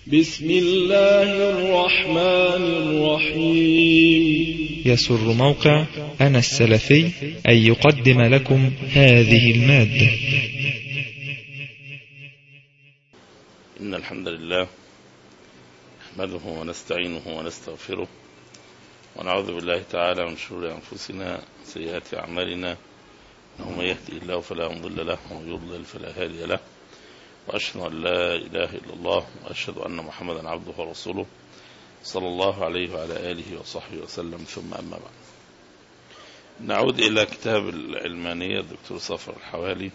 بسم الله الرحمن الرحيم يسر موقع أنا السلفي أن يقدم لكم هذه المادة إن الحمد لله نحمده ونستعينه ونستغفره ونعوذ بالله تعالى من شرور أنفسنا سيئات أعمالنا إنه من يهدي الله فلا مضل له ومن يضلل فلا هادي له وأشهد أن لا إله إلا الله وأشهد أن محمدا عبده ورسوله صلى الله عليه وعلى آله وصحبه وسلم ثم أما بعد نعود إلى كتاب العلمانية الدكتور صفر الحوالي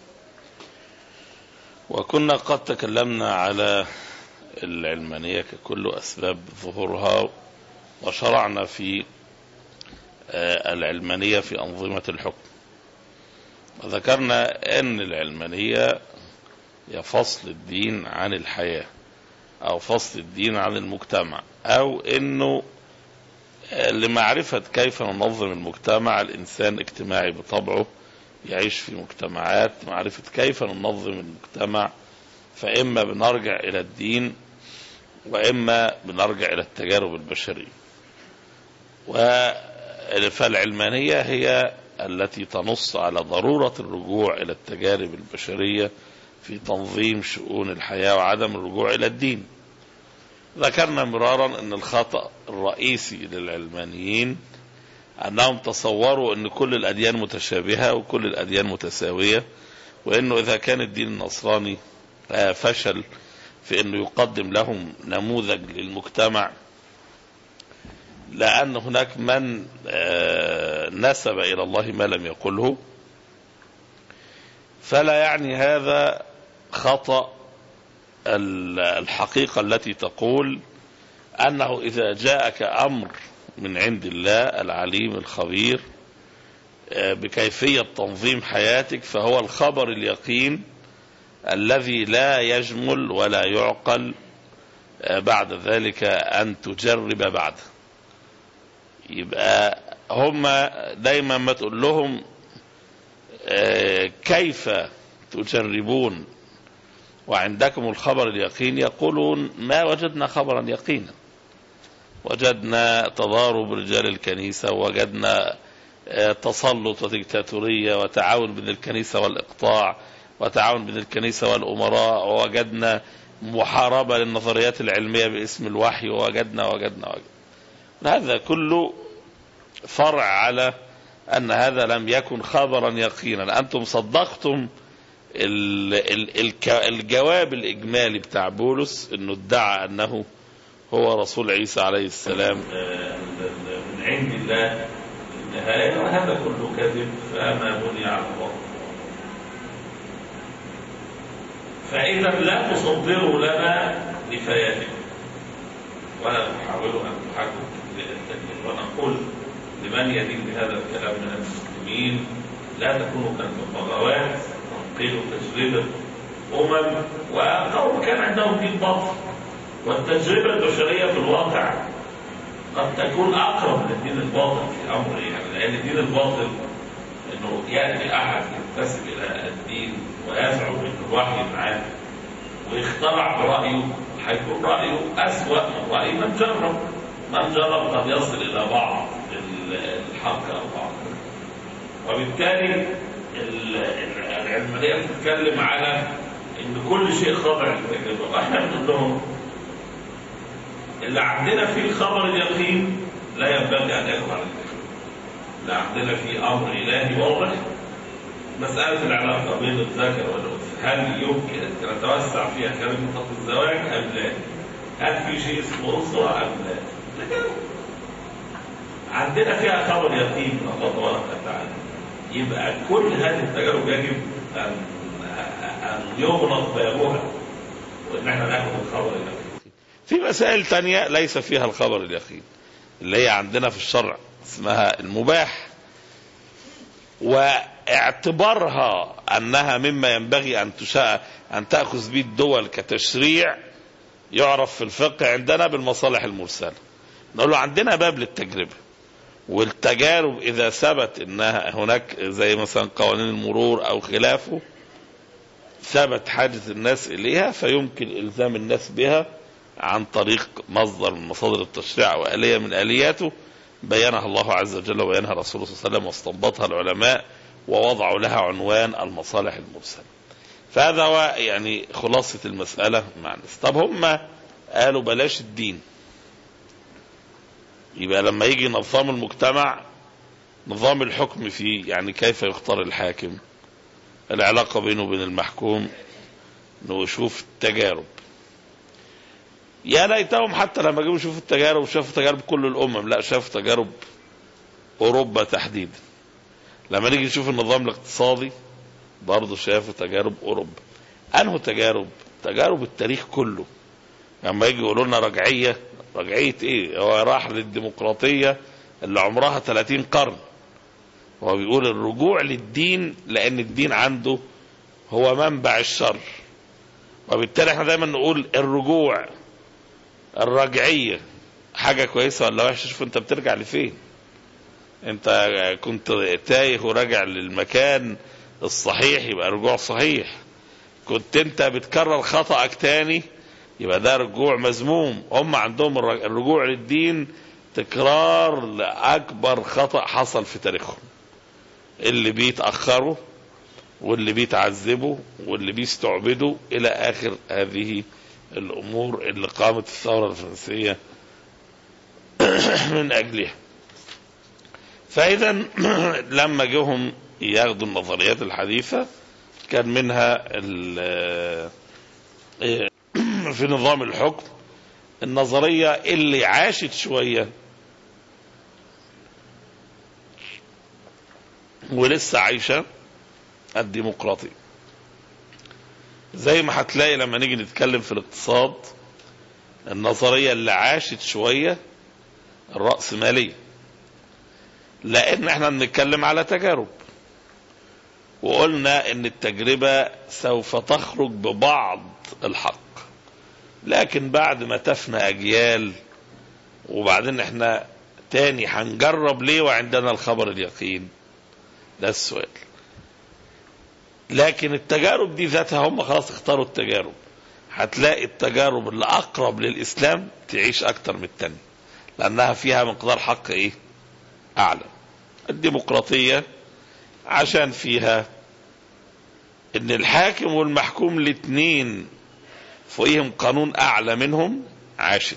وكنا قد تكلمنا على العلمانية ككل أسباب ظهورها وشرعنا في العلمانية في أنظمة الحكم وذكرنا أن العلمانية هي فصل الدين عن الحياة أو فصل الدين عن المجتمع أو أنه لمعرفة كيف ننظم المجتمع الإنسان اجتماعي بطبعه يعيش في مجتمعات معرفة كيف ننظم المجتمع فإما بنرجع إلى الدين وإما بنرجع إلى التجارب البشرية فالعلمانية هي التي تنص على ضرورة الرجوع إلى التجارب البشرية في تنظيم شؤون الحياة وعدم الرجوع إلى الدين ذكرنا مرارا أن الخطأ الرئيسي للعلمانيين أنهم تصوروا أن كل الأديان متشابهة وكل الأديان متساوية وأنه إذا كان الدين النصراني فشل في أنه يقدم لهم نموذج للمجتمع لأن هناك من نسب إلى الله ما لم يقله فلا يعني هذا خطأ الحقيقة التي تقول أنه إذا جاءك أمر من عند الله العليم الخبير بكيفية تنظيم حياتك فهو الخبر اليقين الذي لا يجمل ولا يعقل بعد ذلك أن تجرب بعده يبقى هم دايما ما تقول لهم كيف تجربون وعندكم الخبر اليقين يقولون ما وجدنا خبرا يقينا وجدنا تضارب رجال الكنيسة ووجدنا تسلط وديكتاتورية وتعاون بين الكنيسة والإقطاع وتعاون بين الكنيسة والأمراء ووجدنا محاربة للنظريات العلمية باسم الوحي ووجدنا ووجدنا ووجدنا هذا كله فرع على أن هذا لم يكن خبرا يقينا أنتم صدقتم الجواب الإجمالي بتاع بولس أنه ادعى أنه هو رسول عيسى عليه السلام من عند الله النهاية وهذا كله كذب فما بني على الله فإذا لا تصدروا لنا نفاياتكم ولا تحاولوا أن تحكموا التكليف ونقول لمن يدين بهذا الكلام من المسلمين لا تكونوا كالبغاوات تنقلوا تجربة أمم وقوم كان عندهم دين باطل والتجربة البشرية في الواقع قد تكون أقرب للدين الباطل في أمر يعني لأن الدين الباطل إنه يأتي أحد ينتسب إلى الدين ويزعم إن الوحي معاه ويخترع برأيه هيكون رأيه أسوأ من رأي من جرب من جرب قد يصل إلى بعض الحق أو بعض وبالتالي العلمانية بتتكلم على إن كل شيء خاضع للتجربة وإحنا بنقول لهم اللي عندنا فيه الخبر اليقين لا ينبغي أن يخضع للتجربة اللي عندنا فيه أمر إلهي واضح مسألة العلاقة بين الذكر والأنثى هل يمكن أن نتوسع فيها خارج نطاق الزواج أم لا؟ هل في شيء اسمه أسرة أم لا؟ لكن عندنا فيها خبر يقين من الله تبارك وتعالى يبقى كل هذه التجارب يجب أن أن يغلق بابها وإن احنا ناخد الخبر اليقين. في مسائل تانية ليس فيها الخبر اليقين اللي هي عندنا في الشرع اسمها المباح واعتبارها انها مما ينبغي ان تشاء ان تاخذ به الدول كتشريع يعرف في الفقه عندنا بالمصالح المرسله. نقول له عندنا باب للتجربه والتجارب اذا ثبت انها هناك زي مثلا قوانين المرور او خلافه ثبت حاجه الناس اليها فيمكن الزام الناس بها عن طريق مصدر من مصادر التشريع وآلية من آلياته بينها الله عز وجل وبينها رسوله صلى الله عليه وسلم واستنبطها العلماء ووضعوا لها عنوان المصالح المرسلة فهذا هو يعني خلاصة المسألة مع الناس طب هم قالوا بلاش الدين يبقى لما يجي نظام المجتمع نظام الحكم فيه يعني كيف يختار الحاكم العلاقة بينه وبين المحكوم نشوف التجارب يا ليتهم حتى لما جم يشوفوا التجارب شافوا تجارب كل الامم لا شافوا تجارب اوروبا تحديدا لما نيجي نشوف النظام الاقتصادي برضه شافوا تجارب اوروبا انه تجارب تجارب التاريخ كله لما يجي يقولوا لنا رجعيه رجعيه ايه هو راح للديمقراطيه اللي عمرها 30 قرن هو بيقول الرجوع للدين لان الدين عنده هو منبع الشر وبالتالي احنا دايما نقول الرجوع الرجعيه حاجه كويسه ولا وحشه شوف انت بترجع لفين انت كنت تايه وراجع للمكان الصحيح يبقى رجوع صحيح كنت انت بتكرر خطأك تاني يبقى ده رجوع مذموم هم عندهم الرجوع للدين تكرار لأكبر خطأ حصل في تاريخهم اللي بيتأخروا واللي بيتعذبوا واللي بيستعبدوا إلى آخر هذه الأمور اللي قامت الثورة الفرنسية من أجلها فإذا لما جهم ياخدوا النظريات الحديثة كان منها في نظام الحكم النظرية اللي عاشت شوية ولسه عايشة الديمقراطية زي ما هتلاقي لما نيجي نتكلم في الاقتصاد النظرية اللي عاشت شوية الرأسمالية لأن احنا بنتكلم على تجارب وقلنا ان التجربة سوف تخرج ببعض الحق لكن بعد ما تفنى اجيال وبعدين احنا تاني هنجرب ليه وعندنا الخبر اليقين ده السؤال لكن التجارب دي ذاتها هم خلاص اختاروا التجارب هتلاقي التجارب اللي اقرب للاسلام تعيش اكتر من التانية لانها فيها مقدار حق ايه اعلى الديمقراطية عشان فيها ان الحاكم والمحكوم الاثنين فوقيهم قانون اعلى منهم عاشت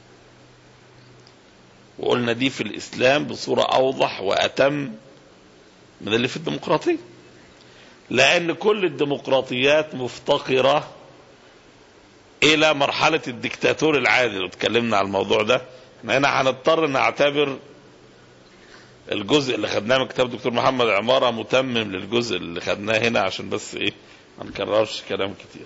وقلنا دي في الاسلام بصورة اوضح واتم من اللي في الديمقراطية لان كل الديمقراطيات مفتقرة الى مرحلة الدكتاتور العادل واتكلمنا على الموضوع ده احنا هنا هنضطر نعتبر الجزء اللي خدناه من كتاب الدكتور محمد عمارة متمم للجزء اللي خدناه هنا عشان بس ايه ما نكررش كلام كتير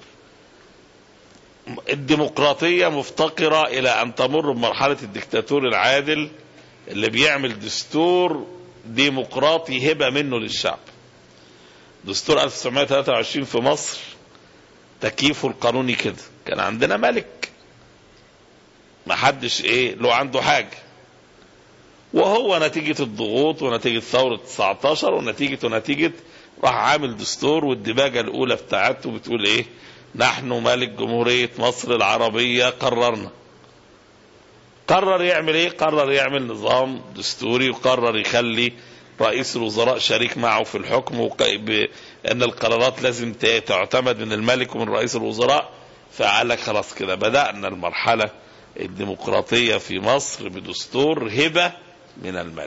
الديمقراطية مفتقرة إلى أن تمر بمرحلة الدكتاتور العادل اللي بيعمل دستور ديمقراطي هبة منه للشعب دستور 1923 في مصر تكييفه القانوني كده كان عندنا ملك ما حدش ايه له عنده حاجة وهو نتيجة الضغوط ونتيجة ثورة 19 ونتيجة ونتيجة راح عامل دستور والدباجة الأولى بتاعته بتقول إيه نحن ملك جمهورية مصر العربية قررنا قرر يعمل ايه قرر يعمل نظام دستوري وقرر يخلي رئيس الوزراء شريك معه في الحكم ان القرارات لازم تعتمد من الملك ومن رئيس الوزراء فقال لك خلاص كده بدأنا المرحلة الديمقراطية في مصر بدستور هبة من الملك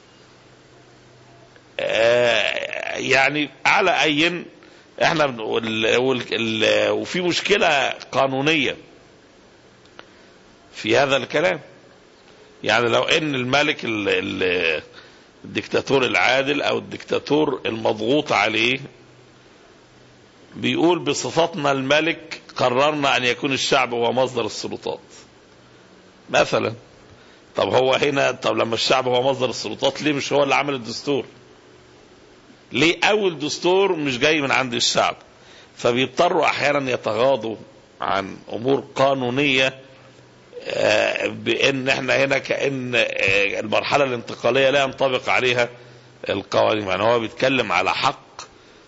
آه يعني على اي احنا بنقول وفي مشكلة قانونية في هذا الكلام يعني لو ان الملك الدكتاتور العادل او الدكتاتور المضغوط عليه بيقول بصفتنا الملك قررنا ان يكون الشعب هو مصدر السلطات مثلا طب هو هنا طب لما الشعب هو مصدر السلطات ليه مش هو اللي عمل الدستور ليه اول دستور مش جاي من عند الشعب فبيضطروا احيانا يتغاضوا عن امور قانونيه بان احنا هنا كان المرحله الانتقاليه لا ينطبق عليها القوانين يعني هو بيتكلم على حق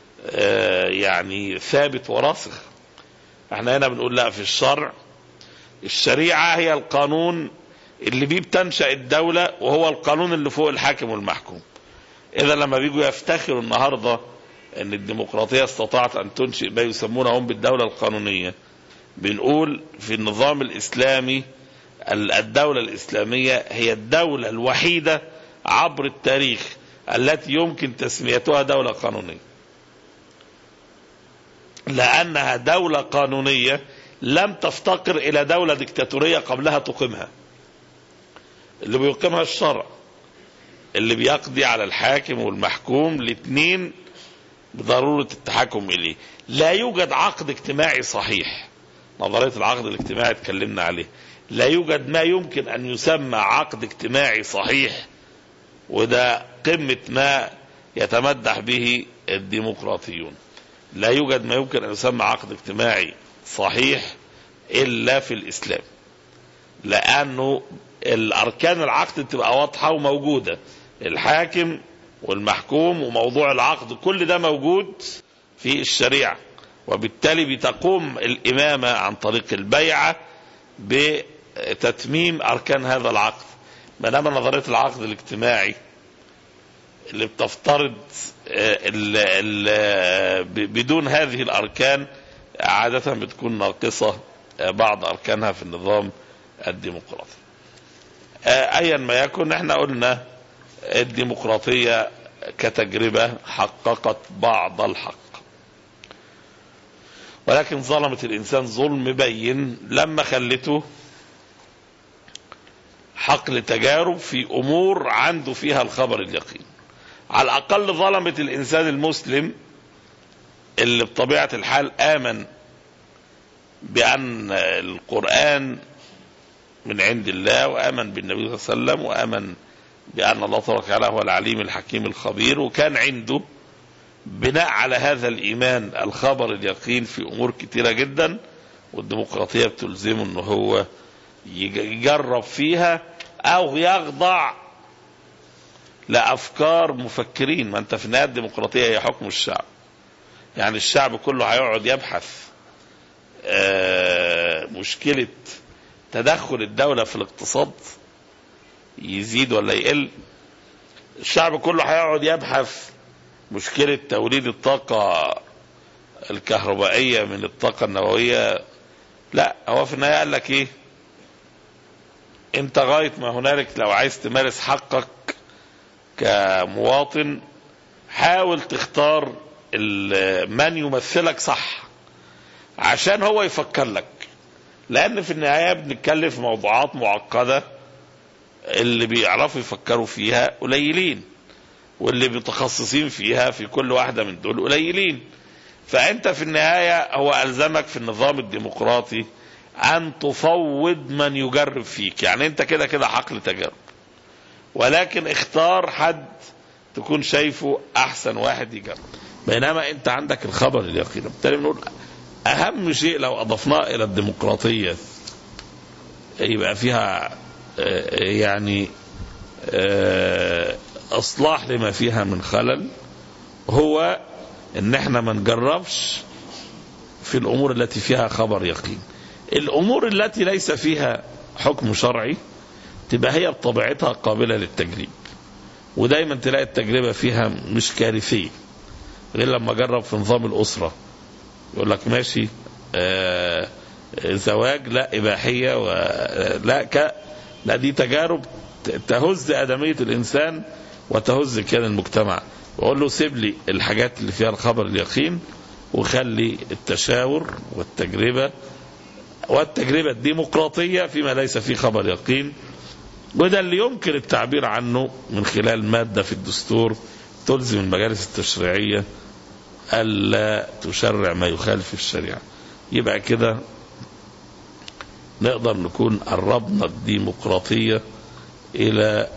يعني ثابت وراسخ احنا هنا بنقول لا في الشرع الشريعة هي القانون اللي بيه بتنشأ الدولة وهو القانون اللي فوق الحاكم والمحكوم إذا لما بيجوا يفتخروا النهاردة أن الديمقراطية استطاعت أن تنشئ ما يسمونه هم بالدولة القانونية بنقول في النظام الإسلامي الدولة الإسلامية هي الدولة الوحيدة عبر التاريخ التي يمكن تسميتها دولة قانونية لأنها دولة قانونية لم تفتقر إلى دولة ديكتاتورية قبلها تقيمها اللي بيقيمها الشرع اللي بيقضي على الحاكم والمحكوم الاثنين بضرورة التحكم إليه لا يوجد عقد اجتماعي صحيح نظرية العقد الاجتماعي اتكلمنا عليه لا يوجد ما يمكن أن يسمى عقد اجتماعي صحيح وده قمة ما يتمدح به الديمقراطيون لا يوجد ما يمكن أن يسمى عقد اجتماعي صحيح إلا في الإسلام لأنه الأركان العقد تبقى واضحة وموجودة الحاكم والمحكوم وموضوع العقد كل ده موجود في الشريعة وبالتالي بتقوم الإمامة عن طريق البيعة بتتميم أركان هذا العقد بينما نظرية العقد الاجتماعي اللي بتفترض ال ال بدون هذه الأركان عادة بتكون ناقصة بعض أركانها في النظام الديمقراطي أيا ما يكن احنا قلنا الديمقراطية كتجربة حققت بعض الحق ولكن ظلمت الإنسان ظلم بين لما خلته حقل تجارب في أمور عنده فيها الخبر اليقين على الأقل ظلمت الإنسان المسلم اللي بطبيعة الحال آمن بأن القرآن من عند الله وآمن بالنبي صلى الله عليه وسلم وآمن بأن الله تبارك وتعالى هو العليم الحكيم الخبير وكان عنده بناء على هذا الإيمان الخبر اليقين في أمور كتيرة جدا والديمقراطية بتلزمه أنه هو يجرب فيها أو يخضع لأفكار مفكرين ما أنت في النهاية الديمقراطية هي حكم الشعب يعني الشعب كله هيقعد يبحث مشكلة تدخل الدولة في الاقتصاد يزيد ولا يقل الشعب كله هيقعد يبحث مشكلة توليد الطاقة الكهربائية من الطاقة النووية لا هو في النهاية قال لك ايه انت غاية ما هنالك لو عايز تمارس حقك كمواطن حاول تختار من يمثلك صح عشان هو يفكر لك لان في النهاية بنتكلم في موضوعات معقدة اللي بيعرفوا يفكروا فيها قليلين واللي متخصصين فيها في كل واحدة من دول قليلين فأنت في النهاية هو ألزمك في النظام الديمقراطي أن تفوض من يجرب فيك يعني أنت كده كده حقل تجارب ولكن اختار حد تكون شايفه أحسن واحد يجرب بينما أنت عندك الخبر اليقين بالتالي بنقول أهم شيء لو أضفناه إلى الديمقراطية يبقى فيها يعني اصلاح لما فيها من خلل هو ان احنا ما نجربش في الامور التي فيها خبر يقين الامور التي ليس فيها حكم شرعي تبقى هي بطبيعتها قابلة للتجريب ودايما تلاقي التجربة فيها مش كارثية غير لما جرب في نظام الأسرة يقول لك ماشي آه زواج لا إباحية ولا ك لا دي تجارب تهز آدمية الإنسان وتهز كيان المجتمع وأقول له سيب لي الحاجات اللي فيها الخبر اليقين وخلي التشاور والتجربة والتجربة الديمقراطية فيما ليس فيه خبر يقين وده اللي يمكن التعبير عنه من خلال مادة في الدستور تلزم المجالس التشريعية ألا تشرع ما يخالف الشريعة يبقى كده نقدر نكون قربنا الديمقراطية إلى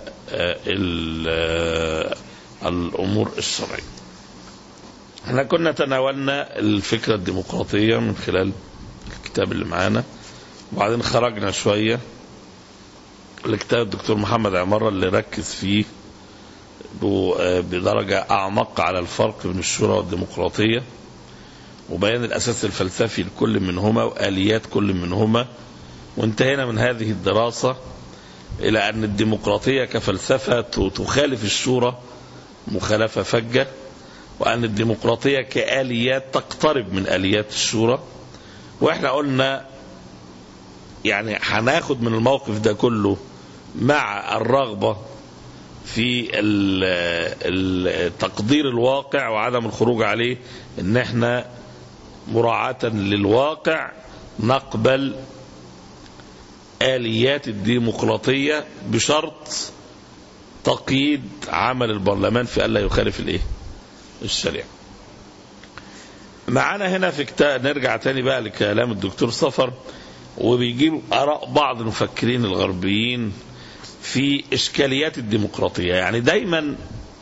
الأمور الشرعية احنا كنا تناولنا الفكرة الديمقراطية من خلال الكتاب اللي معانا وبعدين خرجنا شوية الكتاب الدكتور محمد عمارة اللي ركز فيه بدرجة أعمق على الفرق بين الشورى والديمقراطية وبيان الأساس الفلسفي لكل منهما وآليات كل منهما وانتهينا من هذه الدراسة إلى أن الديمقراطية كفلسفة تخالف الشورى مخالفة فجة وأن الديمقراطية كآليات تقترب من آليات الشورى وإحنا قلنا يعني هناخد من الموقف ده كله مع الرغبة في تقدير الواقع وعدم الخروج عليه ان احنا مراعاة للواقع نقبل آليات الديمقراطية بشرط تقييد عمل البرلمان في ألا يخالف الايه الشريعة معانا هنا في كتاب نرجع تاني بقى لكلام الدكتور صفر وبيجيب آراء بعض المفكرين الغربيين في إشكاليات الديمقراطية يعني دايما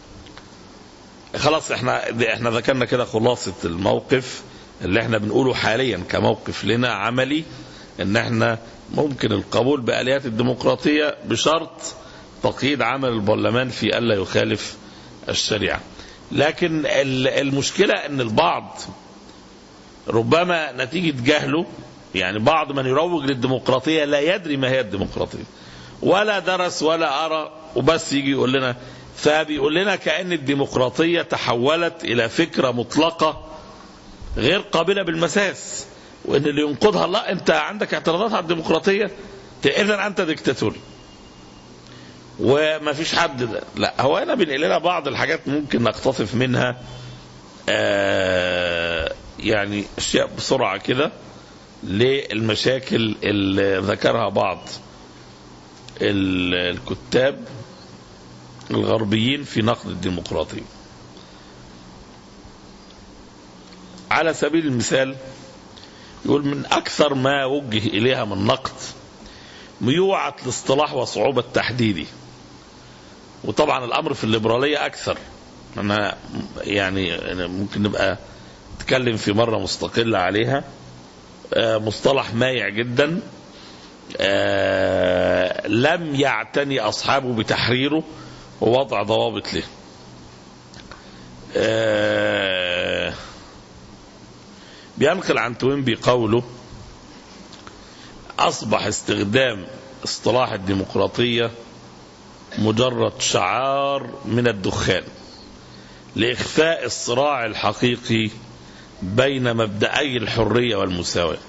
خلاص احنا احنا ذكرنا كده خلاصة الموقف اللي احنا بنقوله حاليا كموقف لنا عملي ان احنا ممكن القبول بآليات الديمقراطية بشرط تقييد عمل البرلمان في ألا يخالف الشريعة لكن المشكلة ان البعض ربما نتيجة جهله يعني بعض من يروج للديمقراطية لا يدري ما هي الديمقراطية ولا درس ولا أرى وبس يجي يقول لنا فبيقول لنا كأن الديمقراطية تحولت إلى فكرة مطلقة غير قابلة بالمساس وإن اللي ينقضها لا أنت عندك اعتراضات على الديمقراطية إذا أنت ديكتاتوري وما فيش حد ده. لا هو هنا بينقل لنا بعض الحاجات ممكن نقتطف منها آه يعني اشياء بسرعه كده للمشاكل اللي ذكرها بعض الكتاب الغربيين في نقد الديمقراطية على سبيل المثال يقول من أكثر ما وجه إليها من نقد ميوعة الاصطلاح وصعوبة تحديده وطبعا الأمر في الليبرالية أكثر أنا يعني ممكن نبقى نتكلم في مرة مستقلة عليها مصطلح مايع جدا آه لم يعتني أصحابه بتحريره ووضع ضوابط له آه بينقل عن توينبي قوله أصبح استخدام اصطلاح الديمقراطية مجرد شعار من الدخان لإخفاء الصراع الحقيقي بين مبدأي الحرية والمساواة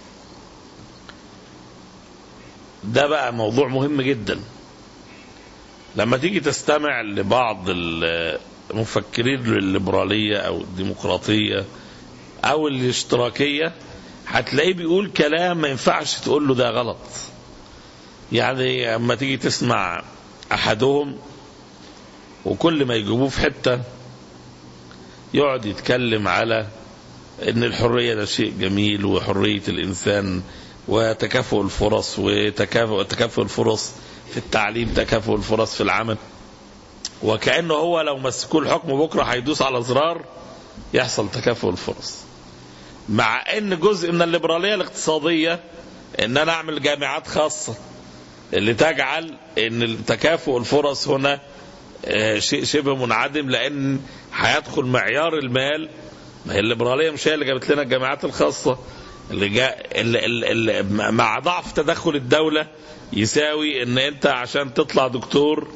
ده بقى موضوع مهم جدا لما تيجي تستمع لبعض المفكرين الليبرالية أو الديمقراطية أو الاشتراكية هتلاقيه بيقول كلام ما ينفعش تقول له ده غلط يعني اما تيجي تسمع أحدهم وكل ما يجيبوه في حتة يقعد يتكلم على ان الحرية ده شيء جميل وحرية الإنسان وتكافؤ الفرص وتكافؤ تكافؤ الفرص في التعليم تكافؤ الفرص في العمل وكأنه هو لو مسكوا الحكم بكرة هيدوس على زرار يحصل تكافؤ الفرص مع ان جزء من الليبرالية الاقتصادية ان انا اعمل جامعات خاصة اللي تجعل ان تكافؤ الفرص هنا شيء شبه منعدم لان هيدخل معيار المال ما هي الليبراليه مش هي اللي جابت لنا الجامعات الخاصه اللي, جاء اللي, اللي, اللي مع ضعف تدخل الدوله يساوي ان انت عشان تطلع دكتور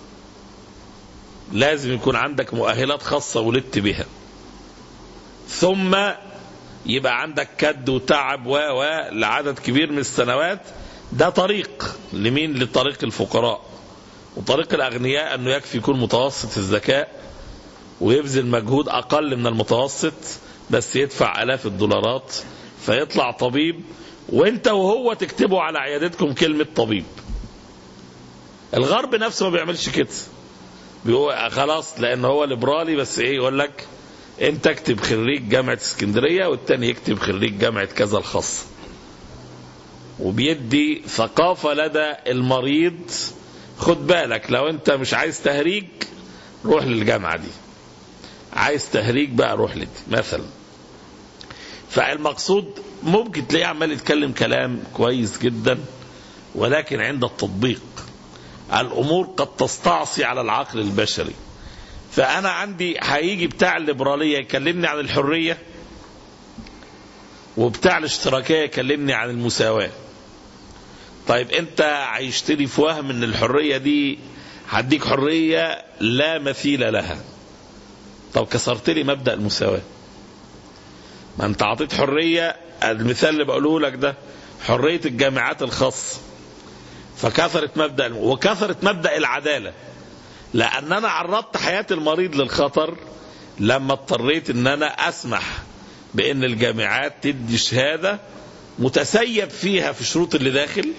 لازم يكون عندك مؤهلات خاصه ولدت بها ثم يبقى عندك كد وتعب و و لعدد كبير من السنوات ده طريق لمين لطريق الفقراء وطريق الاغنياء انه يكفي يكون متوسط الذكاء ويبذل مجهود اقل من المتوسط بس يدفع الاف الدولارات فيطلع طبيب وانت وهو تكتبوا على عيادتكم كلمه طبيب الغرب نفسه ما بيعملش كده بيقول خلاص لان هو ليبرالي بس ايه يقول لك انت اكتب خريج جامعه اسكندريه والتاني يكتب خريج جامعه كذا الخاصه وبيدي ثقافه لدى المريض خد بالك لو انت مش عايز تهريج روح للجامعه دي عايز تهريج بقى روح لدي مثلا فالمقصود ممكن تلاقيه عمال يتكلم كلام كويس جدا ولكن عند التطبيق الامور قد تستعصي على العقل البشري فانا عندي هيجي بتاع الليبراليه يكلمني عن الحريه وبتاع الاشتراكيه يكلمني عن المساواه طيب انت عايشتني في وهم ان الحريه دي هديك حريه لا مثيل لها طب كسرت لي مبدا المساواه ما انت اعطيت حريه المثال اللي بقوله لك ده حريه الجامعات الخاصه فكثرت مبدا الم... وكثرت مبدا العداله لان انا عرضت حياه المريض للخطر لما اضطريت ان انا اسمح بان الجامعات تدي شهاده متسيب فيها في الشروط اللي داخل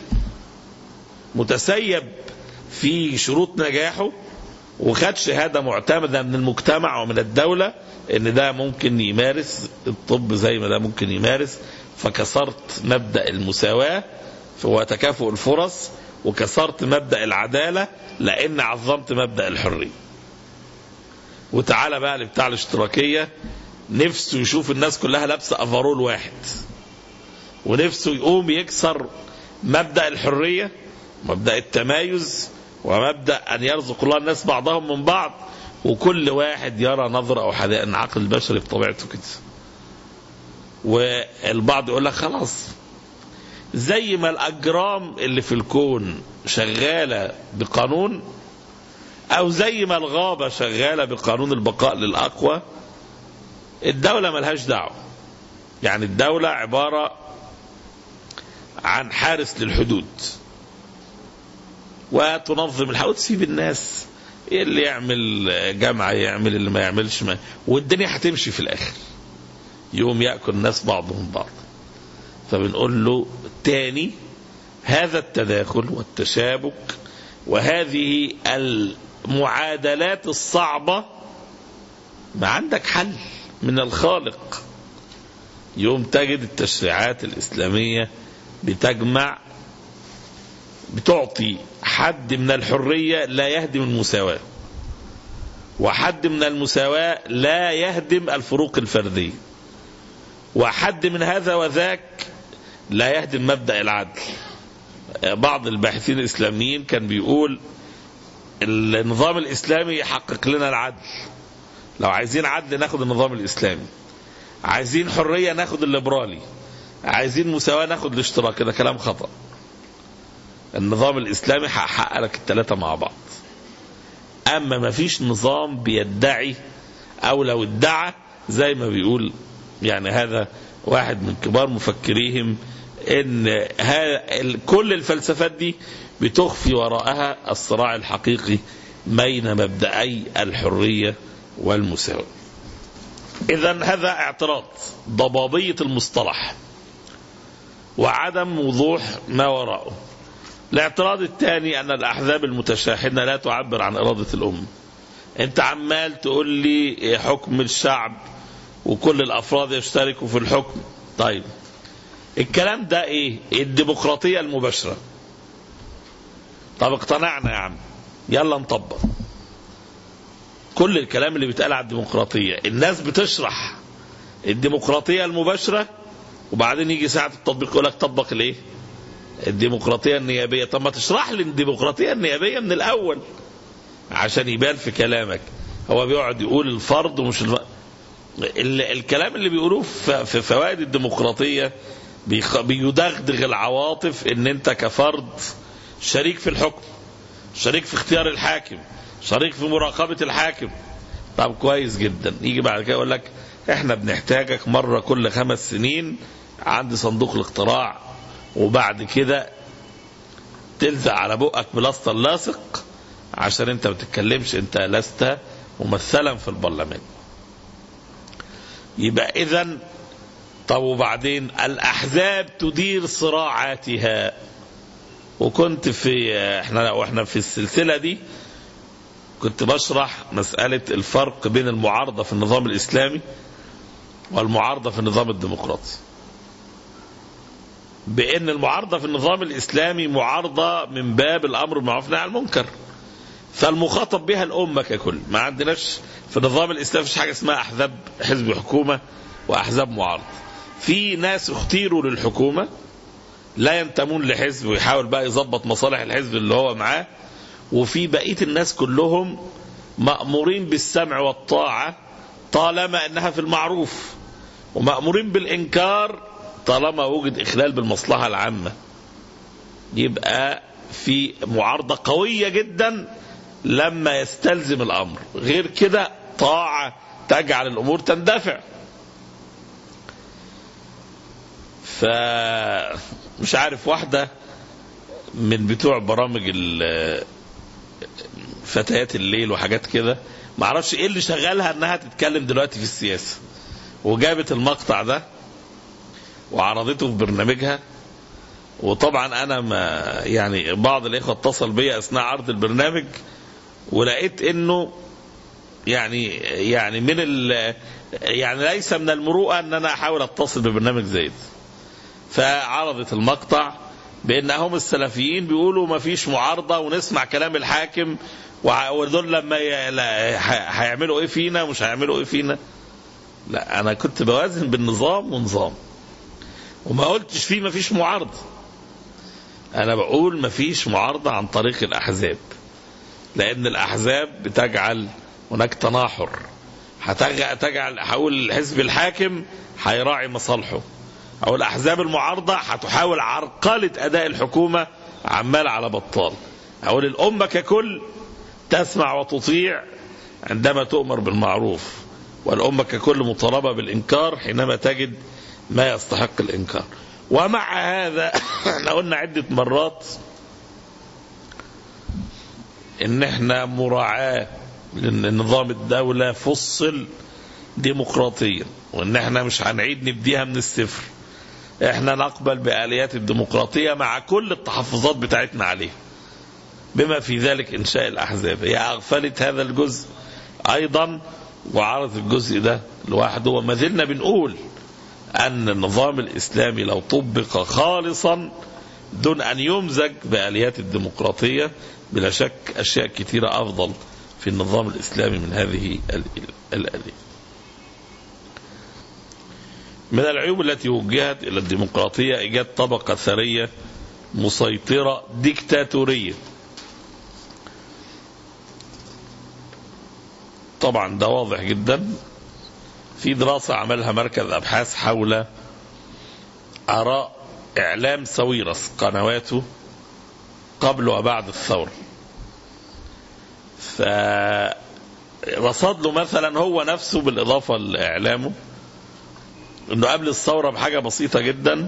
متسيب في شروط نجاحه وخد شهاده معتمده من المجتمع ومن الدوله ان ده ممكن يمارس الطب زي ما ده ممكن يمارس فكسرت مبدا المساواه وتكافؤ الفرص وكسرت مبدا العداله لان عظمت مبدا الحريه وتعالى بقى لبتاع الاشتراكيه نفسه يشوف الناس كلها لابسه افرول واحد ونفسه يقوم يكسر مبدا الحريه مبدا التمايز ومبدا ان يرزق الله الناس بعضهم من بعض وكل واحد يرى نظره او حدائق العقل البشري بطبيعته كده والبعض يقول لك خلاص زي ما الاجرام اللي في الكون شغاله بقانون او زي ما الغابه شغاله بقانون البقاء للاقوى الدوله ملهاش دعوه يعني الدوله عباره عن حارس للحدود وتنظم الحدود تسيب الناس اللي يعمل جامعه يعمل اللي ما يعملش ما والدنيا هتمشي في الاخر يوم ياكل الناس بعضهم بعض فبنقول له تاني هذا التداخل والتشابك وهذه المعادلات الصعبة ما عندك حل من الخالق يوم تجد التشريعات الإسلامية بتجمع بتعطي حد من الحرية لا يهدم المساواة وحد من المساواة لا يهدم الفروق الفردية وحد من هذا وذاك لا يهدم مبدأ العدل بعض الباحثين الإسلاميين كان بيقول النظام الإسلامي يحقق لنا العدل لو عايزين عدل ناخد النظام الإسلامي عايزين حرية ناخد الليبرالي عايزين مساواة ناخد الاشتراك ده كلام خطأ النظام الإسلامي هيحقق لك الثلاثة مع بعض أما ما فيش نظام بيدعي أو لو ادعى زي ما بيقول يعني هذا واحد من كبار مفكريهم ان كل الفلسفات دي بتخفي وراءها الصراع الحقيقي بين مبدأي الحرية والمساواة إذا هذا اعتراض ضبابية المصطلح وعدم وضوح ما وراءه الاعتراض الثاني أن الأحزاب المتشاحنة لا تعبر عن إرادة الأمة أنت عمال تقول لي حكم الشعب وكل الافراد يشتركوا في الحكم طيب الكلام ده ايه الديمقراطيه المباشره طب اقتنعنا يا عم يلا نطبق كل الكلام اللي بيتقال على الديمقراطيه الناس بتشرح الديمقراطيه المباشره وبعدين يجي ساعه التطبيق يقول لك طبق الايه الديمقراطيه النيابيه طب ما تشرح لي الديمقراطيه النيابيه من الاول عشان يبان في كلامك هو بيقعد يقول الفرد ومش الف... الكلام اللي بيقولوه في فوائد الديمقراطية بيدغدغ العواطف ان انت كفرد شريك في الحكم شريك في اختيار الحاكم شريك في مراقبة الحاكم طب كويس جدا يجي بعد كده يقول لك احنا بنحتاجك مرة كل خمس سنين عند صندوق الاقتراع وبعد كده تلزق على بقك بلاستر لاصق عشان انت ما تتكلمش انت لست ممثلا في البرلمان يبقى اذا طب وبعدين الاحزاب تدير صراعاتها وكنت في احنا واحنا في السلسله دي كنت بشرح مساله الفرق بين المعارضه في النظام الاسلامي والمعارضه في النظام الديمقراطي بان المعارضه في النظام الاسلامي معارضه من باب الامر بالمعروف والنهي عن المنكر فالمخاطب بها الامه ككل ما عندناش في النظام الاسلامي مفيش حاجه اسمها احزاب حزب حكومه واحزاب معارضه في ناس اختيروا للحكومه لا ينتمون لحزب ويحاول بقى يظبط مصالح الحزب اللي هو معاه وفي بقيه الناس كلهم مامورين بالسمع والطاعه طالما انها في المعروف ومامورين بالانكار طالما وجد اخلال بالمصلحه العامه يبقى في معارضة قوية جدا لما يستلزم الأمر غير كده طاعة تجعل الأمور تندفع فمش عارف واحدة من بتوع برامج ال- فتيات الليل وحاجات كده معرفش ايه اللي شغالها انها تتكلم دلوقتي في السياسة وجابت المقطع ده وعرضته في برنامجها وطبعا انا ما يعني بعض الاخوه اتصل بيا اثناء عرض البرنامج ولقيت انه يعني يعني من ال يعني ليس من المروءه ان انا احاول اتصل ببرنامج زي ده فعرضت المقطع بان هم السلفيين بيقولوا ما فيش معارضه ونسمع كلام الحاكم وع- ودول لما ي- لا- ح- هيعملوا ايه فينا ومش هيعملوا ايه فينا لا انا كنت بوازن بالنظام ونظام وما قلتش فيه ما فيش معارضه انا بقول ما فيش معارضه عن طريق الاحزاب لان الاحزاب بتجعل هناك تناحر هتج- تجعل هقول الحزب الحاكم هيراعي مصالحه او الاحزاب المعارضه هتحاول عرقله اداء الحكومه عمال على بطال اقول الامه ككل تسمع وتطيع عندما تؤمر بالمعروف والامه ككل مطالبه بالانكار حينما تجد ما يستحق الانكار ومع هذا احنا قلنا عده مرات ان احنا مراعاه لان نظام الدوله فصل ديمقراطيا وان احنا مش هنعيد نبديها من الصفر احنا نقبل باليات الديمقراطيه مع كل التحفظات بتاعتنا عليه بما في ذلك انشاء الاحزاب هي اغفلت هذا الجزء ايضا وعرض الجزء ده لوحده وما زلنا بنقول ان النظام الاسلامي لو طبق خالصا دون ان يمزج باليات الديمقراطيه بلا شك اشياء كثيره افضل في النظام الاسلامي من هذه ال- الاليه. من العيوب التي وجهت الى الديمقراطيه ايجاد طبقه ثريه مسيطره ديكتاتوريه. طبعا ده واضح جدا في دراسه عملها مركز ابحاث حول اراء اعلام ساويرس قنواته قبل وبعد الثوره. فرصد له مثلا هو نفسه بالاضافه لاعلامه انه قبل الثوره بحاجه بسيطه جدا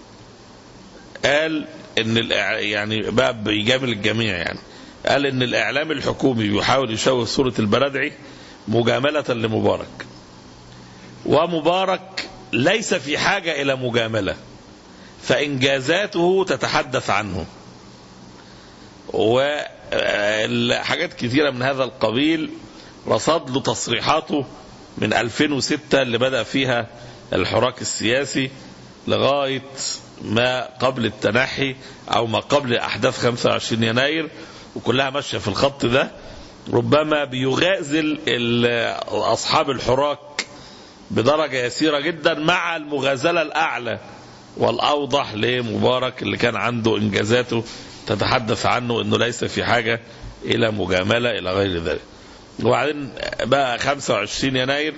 قال ان الإع... يعني بقى بيجامل الجميع يعني قال ان الاعلام الحكومي بيحاول يشوه صوره البلدعي مجامله لمبارك ومبارك ليس في حاجه الى مجامله فانجازاته تتحدث عنه وحاجات كثيره من هذا القبيل رصد له تصريحاته من 2006 اللي بدأ فيها الحراك السياسي لغاية ما قبل التنحي أو ما قبل أحداث 25 يناير وكلها ماشية في الخط ده ربما بيغازل ال- أصحاب الحراك بدرجة يسيرة جدا مع المغازلة الأعلى والأوضح لمبارك اللي كان عنده إنجازاته تتحدث عنه أنه ليس في حاجة إلى مجاملة إلى غير ذلك وبعدين بقى 25 يناير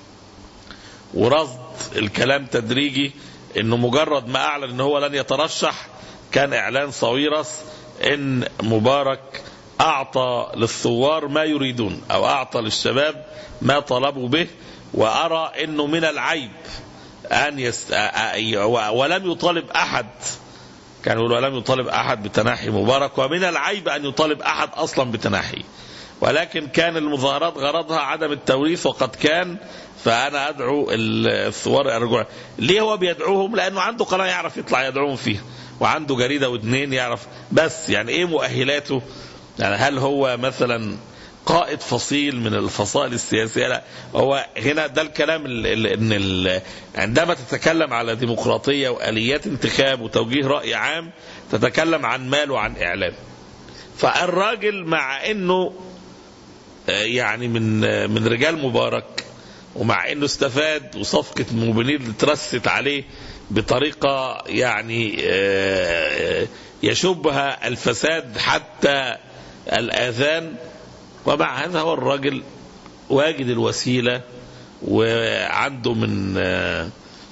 ورصد الكلام تدريجي انه مجرد ما اعلن ان هو لن يترشح كان اعلان صويرس ان مبارك اعطى للثوار ما يريدون او اعطى للشباب ما طلبوا به وارى انه من العيب ان يست... ولم يطالب احد كان يقول ولم يطالب احد بتنحي مبارك ومن العيب ان يطالب احد اصلا بتنحيه ولكن كان المظاهرات غرضها عدم التوريث وقد كان فانا ادعو الثوار الرجوع ليه هو بيدعوهم لانه عنده قناه يعرف يطلع يدعوهم فيها وعنده جريده واثنين يعرف بس يعني ايه مؤهلاته يعني هل هو مثلا قائد فصيل من الفصائل السياسيه لا هو هنا ده الكلام اللي ان ال- عندما تتكلم على ديمقراطيه واليات انتخاب وتوجيه راي عام تتكلم عن مال وعن اعلام فالراجل مع انه آه، يعني من آه، من رجال مبارك ومع انه استفاد وصفقه موبينيل اللي اترست عليه بطريقه يعني آه، يشبها الفساد حتى الاذان ومع هذا هو الراجل واجد الوسيله وعنده من آه،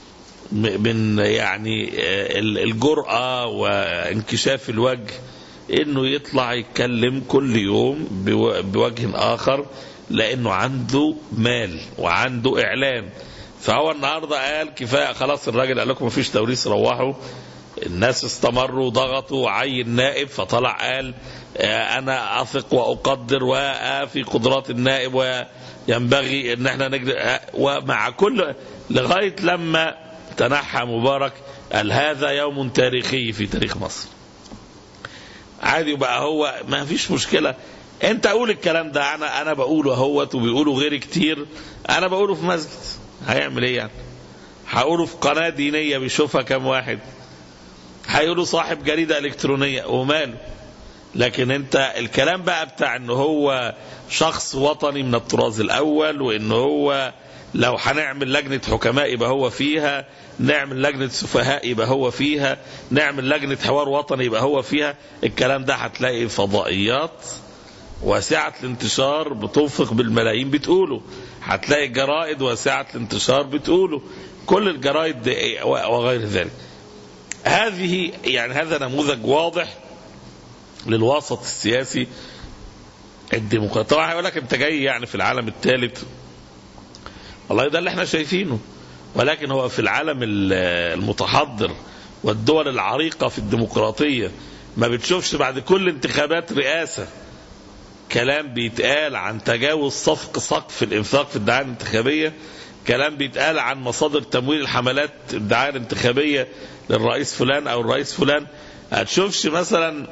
من يعني الجرأة وانكشاف الوجه انه يطلع يتكلم كل يوم بوجه اخر لانه عنده مال وعنده اعلان فهو النهارده قال كفايه خلاص الراجل قال لكم مفيش توريث روحوا الناس استمروا ضغطوا وعين نائب فطلع قال انا اثق واقدر وافي قدرات النائب وينبغي ان احنا نجد ومع كل لغايه لما تنحى مبارك قال هذا يوم تاريخي في تاريخ مصر عادي بقى هو ما فيش مشكله انت قول الكلام ده انا انا بقوله اهوت وبيقولوا غيري كتير انا بقوله في مسجد هيعمل ايه يعني هقوله في قناه دينيه بيشوفها كام واحد هيقولوا صاحب جريده الكترونيه وماله لكن انت الكلام بقى بتاع ان هو شخص وطني من الطراز الاول وان هو لو هنعمل لجنة حكماء يبقى هو فيها نعمل لجنة سفهاء يبقى هو فيها نعمل لجنة حوار وطني يبقى هو فيها الكلام ده هتلاقي فضائيات واسعة الانتشار بتنفق بالملايين بتقوله هتلاقي جرائد واسعة الانتشار بتقوله كل الجرائد وغير ذلك هذه يعني هذا نموذج واضح للوسط السياسي الديمقراطي طبعا هيقول لك انت جاي يعني في العالم الثالث والله ده اللي احنا شايفينه ولكن هو في العالم المتحضر والدول العريقة في الديمقراطية ما بتشوفش بعد كل انتخابات رئاسة كلام بيتقال عن تجاوز صفق سقف الانفاق في الدعاية الانتخابية كلام بيتقال عن مصادر تمويل الحملات الدعاية الانتخابية للرئيس فلان او الرئيس فلان هتشوفش مثلا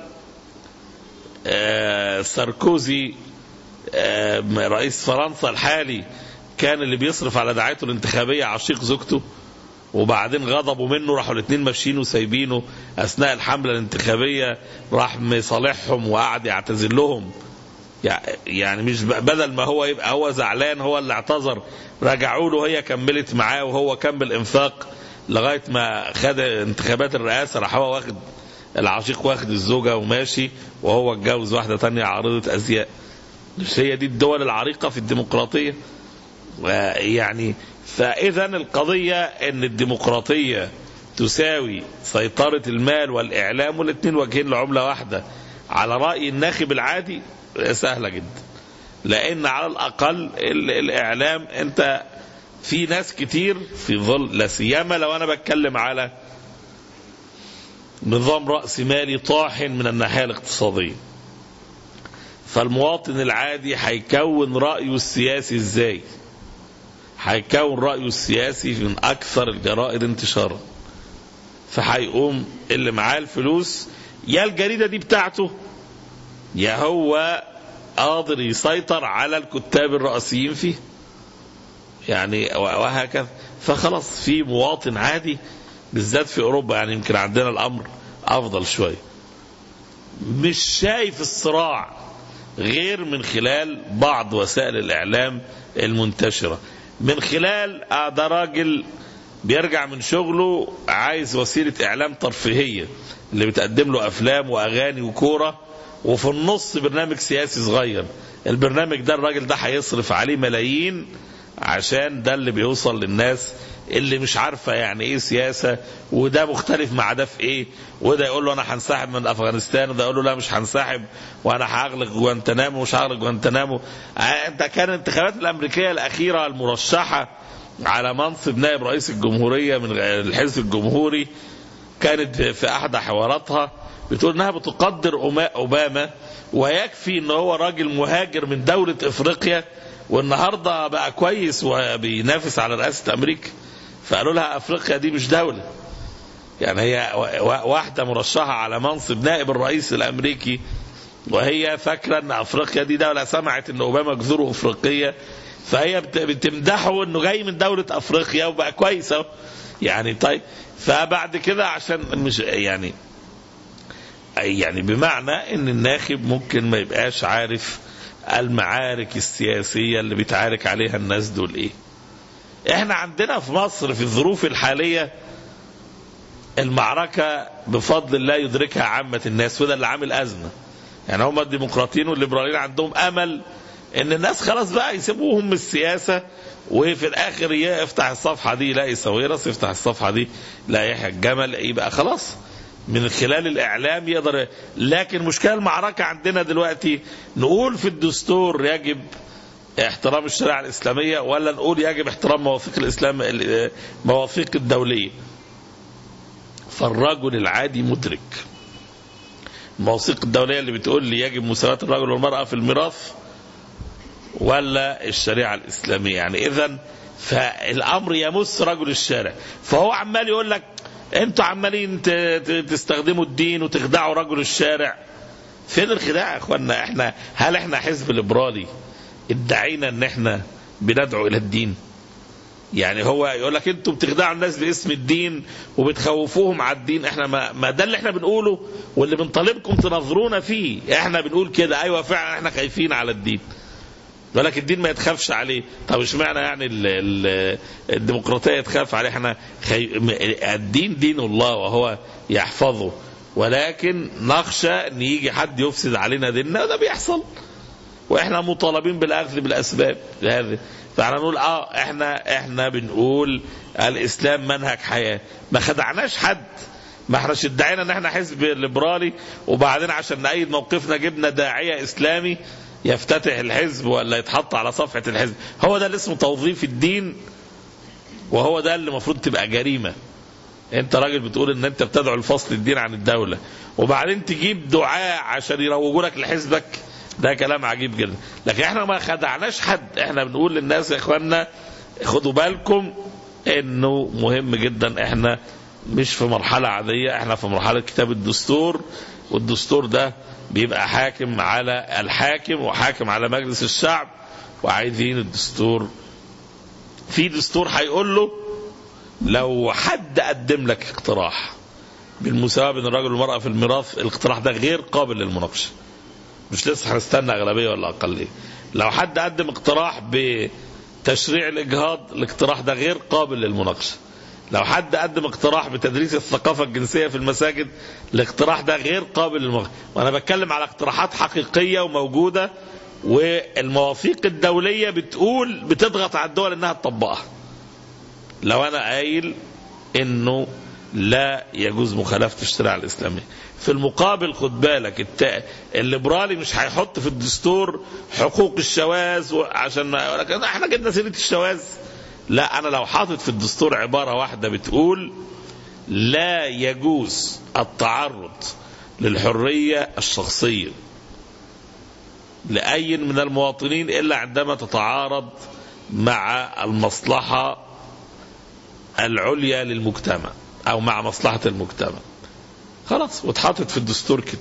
آه ساركوزي آه رئيس فرنسا الحالي كان اللي بيصرف على دعايته الانتخابية عشيق زوجته وبعدين غضبوا منه راحوا الاثنين ماشيين وسايبينه اثناء الحمله الانتخابيه راح مصالحهم وقعد يعتذر لهم يعني مش بدل ما هو يبقى هو زعلان هو اللي اعتذر رجعوا له هي كملت معاه وهو كمل انفاق لغايه ما خد انتخابات الرئاسه راح هو واخد العشيق واخد الزوجه وماشي وهو اتجوز واحده تانية عارضه ازياء مش هي دي الدول العريقه في الديمقراطيه يعني فاذا القضيه ان الديمقراطيه تساوي سيطره المال والاعلام والاثنين وجهين لعمله واحده على راي الناخب العادي سهله جدا لان على الاقل الاعلام انت في ناس كتير في ظل لا سيما لو انا بتكلم على نظام راس مالي طاحن من الناحيه الاقتصاديه فالمواطن العادي هيكون رايه السياسي ازاي هيكون رايه السياسي من اكثر الجرائد انتشارا فهيقوم اللي معاه الفلوس يا الجريده دي بتاعته يا هو قادر يسيطر على الكتاب الرئيسيين فيه يعني وهكذا فخلاص في مواطن عادي بالذات في اوروبا يعني يمكن عندنا الامر افضل شويه مش شايف الصراع غير من خلال بعض وسائل الاعلام المنتشره من خلال ده راجل بيرجع من شغله عايز وسيله اعلام ترفيهيه اللي بتقدم له افلام واغاني وكوره وفي النص برنامج سياسي صغير البرنامج ده الراجل ده هيصرف عليه ملايين عشان ده اللي بيوصل للناس اللي مش عارفه يعني ايه سياسه وده مختلف مع ده في ايه وده يقول له انا هنسحب من افغانستان وده يقول له لا مش هنسحب وانا هغلق جوانتنامو ومش هغلق جوانتنامو انت كان الانتخابات الامريكيه الاخيره المرشحه على منصب نائب رئيس الجمهوريه من الحزب الجمهوري كانت في احدى حواراتها بتقول انها بتقدر اوباما ويكفي ان هو راجل مهاجر من دوله افريقيا والنهارده بقى كويس وبينافس على رئاسه امريكا فقالوا لها افريقيا دي مش دوله يعني هي واحده مرشحه على منصب نائب الرئيس الامريكي وهي فاكره ان افريقيا دي دوله سمعت ان اوباما جذوره افريقيه فهي بتمدحه انه جاي من دوله افريقيا وبقى كويس اهو يعني طيب فبعد كده عشان مش يعني يعني بمعنى ان الناخب ممكن ما يبقاش عارف المعارك السياسية اللي بيتعارك عليها الناس دول ايه احنا عندنا في مصر في الظروف الحالية المعركة بفضل الله يدركها عامة الناس وده اللي عامل أزمة يعني هم الديمقراطيين والليبراليين عندهم أمل ان الناس خلاص بقى يسيبوهم من السياسه وفي الاخر يفتح الصفحه دي يلاقي ساويرس يفتح الصفحه دي يلاقي يحيى الجمل يبقى خلاص من خلال الاعلام يقدر لكن مشكله المعركه عندنا دلوقتي نقول في الدستور يجب احترام الشريعه الاسلاميه ولا نقول يجب احترام مواثيق الاسلام مواثيق الدوليه فالرجل العادي مدرك المواثيق الدوليه اللي بتقول لي يجب مساواه الرجل والمراه في الميراث ولا الشريعه الاسلاميه يعني اذا فالامر يمس رجل الشارع فهو عمال يقول لك انتوا عمالين ت- ت- تستخدموا الدين وتخدعوا رجل الشارع فين الخداع يا اخوانا احنا هل احنا حزب ليبرالي ادعينا ان احنا بندعو الى الدين يعني هو يقول لك انتوا بتخدعوا الناس باسم الدين وبتخوفوهم على الدين احنا ما, ما ده اللي احنا بنقوله واللي بنطالبكم تنظرونا فيه احنا بنقول كده ايوه فعلا احنا خايفين على الدين يقول لك الدين ما يتخافش عليه طب اشمعنى يعني ال ال الديمقراطيه تخاف عليه احنا خي... م- الدين دين الله وهو يحفظه ولكن نخشى ان يجي حد يفسد علينا ديننا وده بيحصل واحنا مطالبين بالاخذ بالاسباب هذه فاحنا نقول اه احنا احنا بنقول الاسلام منهج حياه ما خدعناش حد ما احناش ادعينا ان احنا حزب ليبرالي وبعدين عشان نأيد موقفنا جبنا داعيه اسلامي يفتتح الحزب ولا يتحط على صفحه الحزب هو ده اللي اسمه توظيف الدين وهو ده اللي المفروض تبقى جريمه انت راجل بتقول ان انت بتدعو لفصل الدين عن الدوله وبعدين تجيب دعاء عشان يروجوا لك لحزبك ده كلام عجيب جدا لكن احنا ما خدعناش حد احنا بنقول للناس يا اخوانا خدوا بالكم انه مهم جدا احنا مش في مرحله عاديه احنا في مرحله كتاب الدستور والدستور ده بيبقى حاكم على الحاكم وحاكم على مجلس الشعب وعايزين الدستور في دستور هيقول له لو حد قدم لك اقتراح بالمساواة بين الرجل والمرأة في الميراث الاقتراح ده غير قابل للمناقشة مش لسه هنستنى أغلبية ولا أقلية لو حد قدم اقتراح بتشريع الإجهاض الاقتراح ده غير قابل للمناقشة لو حد قدم اقتراح بتدريس الثقافة الجنسية في المساجد الاقتراح ده غير قابل للمناقشة وأنا بتكلم على اقتراحات حقيقية وموجودة والمواثيق الدولية بتقول بتضغط على الدول انها تطبقها لو انا قايل انه لا يجوز مخالفة الشريعة الإسلامية في المقابل خد بالك الت... الليبرالي مش هيحط في الدستور حقوق الشواذ و- عشان ما يقول لك احنا جبنا سيرة الشواذ لا انا لو حاطط في الدستور عبارة واحدة بتقول لا يجوز التعرض للحرية الشخصية لأي من المواطنين إلا عندما تتعارض مع المصلحة العليا للمجتمع أو مع مصلحة المجتمع خلاص واتحطت في الدستور كده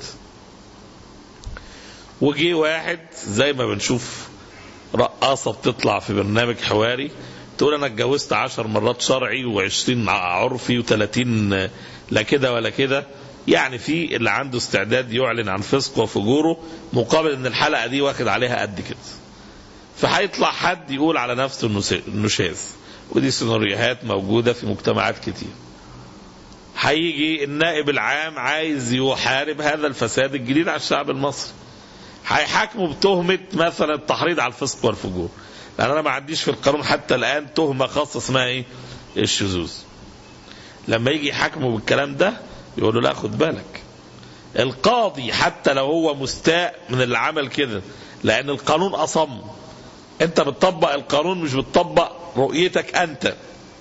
وجي واحد زي ما بنشوف رقاصة بتطلع في برنامج حواري تقول أنا اتجوزت عشر مرات شرعي وعشرين عرفي وثلاثين لا كده ولا كده يعني في اللي عنده استعداد يعلن عن فسقه وفجوره مقابل ان الحلقه دي واخد عليها قد كده فهيطلع حد يقول على نفسه انه س- انه شاذ ودي سيناريوهات موجوده في مجتمعات كتير هيجي النائب العام عايز يحارب هذا الفساد الجديد على الشعب المصري هيحاكمه بتهمه مثلا التحريض على الفسق والفجور لان انا ما عنديش في القانون حتى الان تهمه خاصه اسمها ايه الشذوذ لما يجي يحاكمه بالكلام ده يقول له لا خد بالك القاضي حتى لو هو مستاء من اللي عمل كده لان القانون اصم انت بتطبق القانون مش بتطبق رؤيتك انت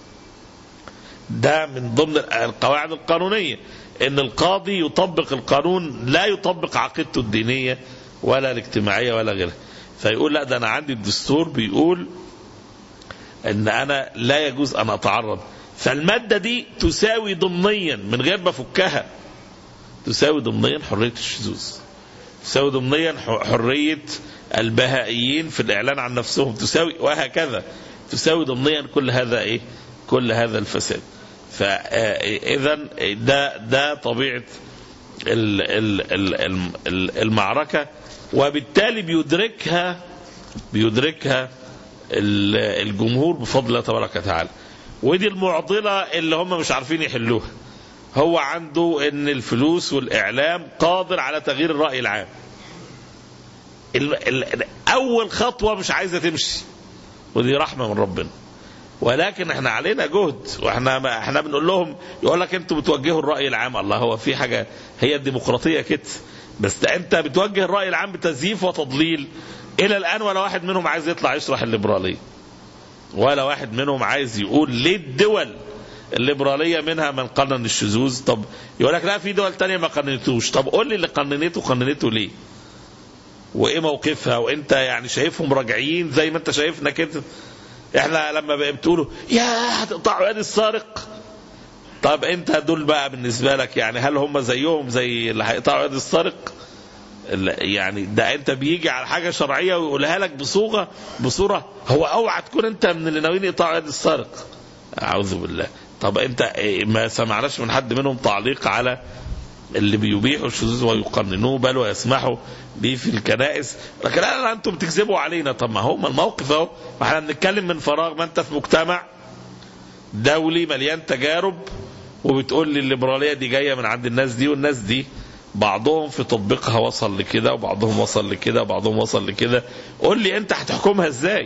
ده من ضمن القواعد القانونيه ان القاضي يطبق القانون لا يطبق عقيدته الدينيه ولا الاجتماعيه ولا غيرها فيقول لا ده انا عندي الدستور بيقول ان انا لا يجوز ان اتعرض فالماده دي تساوي ضمنيا من غير ما افكها تساوي ضمنيا حريه الشذوذ تساوي ضمنيا ح- حريه البهائيين في الاعلان عن نفسهم تساوي وهكذا تساوي ضمنيا كل هذا ايه كل هذا الفساد فاذا ده ده طبيعه ال- ال- ال- ال- ال- المعركه وبالتالي بيدركها بيدركها ال- الجمهور بفضل الله تبارك وتعالى ودي المعضله اللي هم مش عارفين يحلوها هو عنده ان الفلوس والاعلام قادر على تغيير الراي العام ال- ال- اول خطوه مش عايزه تمشي ودي رحمه من ربنا ولكن احنا علينا جهد واحنا ما احنا بنقول لهم يقول لك انتوا بتوجهوا الراي العام الله هو في حاجه هي الديمقراطيه كده بس ده انت بتوجه الراي العام بتزييف وتضليل الى الان ولا واحد منهم عايز يطلع يشرح الليبراليه ولا واحد منهم عايز يقول ليه الدول الليبراليه منها من قنن الشذوذ طب يقول لك لا في دول تانية ما قننتوش طب قول لي اللي قننته قننته ليه وايه موقفها وانت يعني شايفهم راجعين زي ما انت شايفنا كده احنا لما بقى بتقولوا يا هتقطعوا يد السارق طب انت دول بقى بالنسبه لك يعني هل هم زيهم زي اللي هيقطعوا يد السارق ال- يعني ده انت بيجي على حاجه شرعيه ويقولها لك بصوغه بصوره هو اوعى تكون انت من اللي ناويين يقطعوا يد السارق اعوذ بالله طب انت ايه ما سمعناش من حد منهم تعليق على اللي بيبيحوا الشذوذ ويقننوه بل ويسمحوا به في الكنائس لكن لا لا انتم بتكذبوا علينا طب ما هو ما الموقف اهو ما احنا بنتكلم من فراغ ما انت في مجتمع دولي مليان تجارب وبتقول لي الليبراليه دي جايه من عند الناس دي والناس دي بعضهم في تطبيقها وصل لكده وبعضهم وصل لكده وبعضهم وصل لكده قول لي انت هتحكمها ازاي